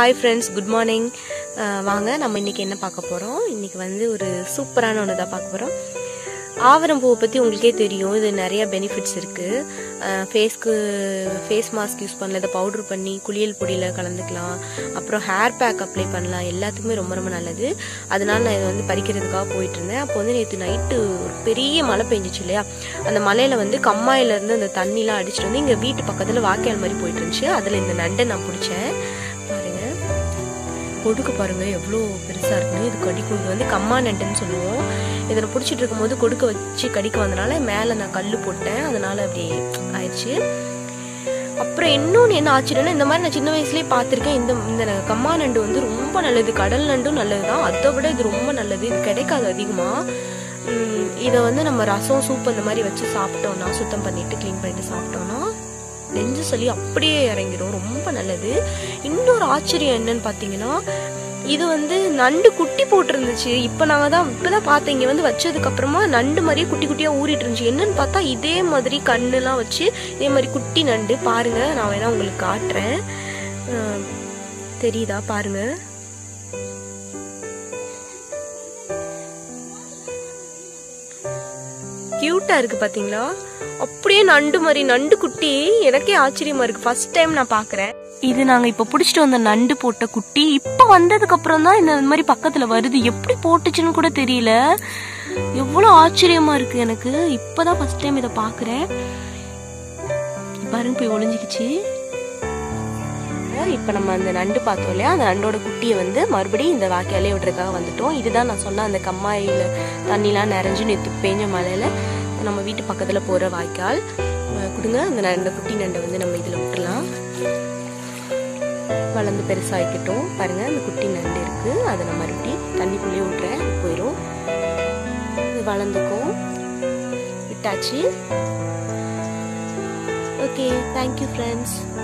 hi friends good morning வாங்க நம்ம இன்னைக்கு என்ன பார்க்க போகிறோம் இன்னைக்கு வந்து ஒரு சூப்பரான ஒன்று தான் பார்க்க போகிறோம் ஆவரம் பூவை பற்றி உங்களுக்கே தெரியும் இது நிறைய பெனிஃபிட்ஸ் இருக்குது ஃபேஸ்க்கு ஃபேஸ் மாஸ்க் யூஸ் பண்ணல இதை பவுடர் பண்ணி குளியல் பொடியில் கலந்துக்கலாம் அப்புறம் ஹேர் பேக் அப்ளை பண்ணலாம் எல்லாத்துக்குமே ரொம்ப ரொம்ப நல்லது அதனால நான் இதை வந்து பறிக்கிறதுக்காக போயிட்டு இருந்தேன் அப்போ வந்து நேற்று நைட்டு ஒரு பெரிய மழை பெஞ்சிச்சு இல்லையா அந்த மலையில வந்து கம்மாயிலேருந்து அந்த தண்ணிலாம் அடிச்சிட்டு வந்து இங்கே வீட்டு பக்கத்தில் வாய்க்கால் மாதிரி போயிட்டு இருந்துச்சு அதில் இந்த நண்டை நான் பிடிச்சேன் பாருங்க கொடுக்கு பாருங்க எவ்வளோ பெருசாக இருக்குன்னு இது கடிக்கும் இது வந்து கம்மா நண்டுன்னு சொல்லுவோம் இதில் பிடிச்சிட்டு இருக்கும்போது கொடுக்க வச்சு கடிக்க வந்தனால மேலே நான் கல் போட்டேன் அதனால அப்படி ஆயிடுச்சு அப்புறம் இன்னொன்று என்ன ஆச்சுன்னா இந்த மாதிரி நான் சின்ன வயசுலேயே பார்த்துருக்கேன் இந்த இந்த கம்மா நண்டு வந்து ரொம்ப நல்லது கடல் நண்டும் நல்லது தான் அதை விட இது ரொம்ப நல்லது இது கிடைக்காது அதிகமாக இதை வந்து நம்ம ரசம் சூப் அந்த மாதிரி வச்சு சாப்பிட்டோம்னா சுத்தம் பண்ணிட்டு க்ளீன் பண்ணிட்டு சாப்பிட்டோம்னா நெஞ்சு சளி அப்படியே இறங்கிடும் ரொம்ப நல்லது இன்னொரு ஆச்சரியம் என்னன்னு பார்த்தீங்கன்னா இது வந்து நண்டு குட்டி போட்டிருந்துச்சு இப்போ நாங்கள் தான் இப்போ தான் பார்த்தேன் இங்கே வந்து வச்சதுக்கு அப்புறமா நண்டு மாதிரியே குட்டி குட்டியாக ஊறிட்டு இருந்துச்சு என்னன்னு பார்த்தா இதே மாதிரி கண்ணுலாம் வச்சு இதே மாதிரி குட்டி நண்டு பாருங்க நான் வேணா உங்களுக்கு காட்டுறேன் அஹ், தெரியுதா பாருங்க கியூட்டா இருக்கு பாத்தீங்களா அப்படியே நண்டு மாதிரி நண்டு குட்டி எனக்கே ஆச்சரியமா இருக்கு ஃபர்ஸ்ட் டைம் நான் பாக்குறேன் இது நாங்க இப்ப புடிச்சிட்டு வந்த நண்டு போட்ட குட்டி இப்ப வந்ததுக்கு அப்புறம் தான் இந்த மாதிரி பக்கத்துல வருது எப்படி போட்டுச்சுன்னு கூட தெரியல எவ்வளவு ஆச்சரியமா இருக்கு எனக்கு இப்பதான் ஃபர்ஸ்ட் டைம் இதை பாக்குறேன் பாருங்க போய் ஒளிஞ்சுக்கிச்சு இப்போ நம்ம அந்த நண்டு பார்த்தோம் இல்லையா அந்த நண்டோட குட்டியை வந்து மறுபடியும் இந்த வாய்க்காலே விடுறதுக்காக வந்துட்டோம் இதுதான் நான் சொன்ன அந்த கம்மாயில் தண்ணிலாம் நிறைஞ்சு நேற்று பேஞ்ச மழையில நம்ம வீட்டு பக்கத்தில் போகிற வாய்க்கால் அஹ் கொடுங்க அந்த நண்டை குட்டி நண்டை வந்து நம்ம இதில் விட்டுலாம் வளர்ந்து பெருசாகிக்கட்டும் பாருங்க அந்த குட்டி நண்டு இருக்கு அதை நான் மறுபடியும் தண்ணிக்குள்ளேயே விட்டுறேன் போயிடும் இது வளர்ந்துக்கும் விட்டாச்சு ஓகே தேங்க்யூ ஃப்ரெண்ட்ஸ்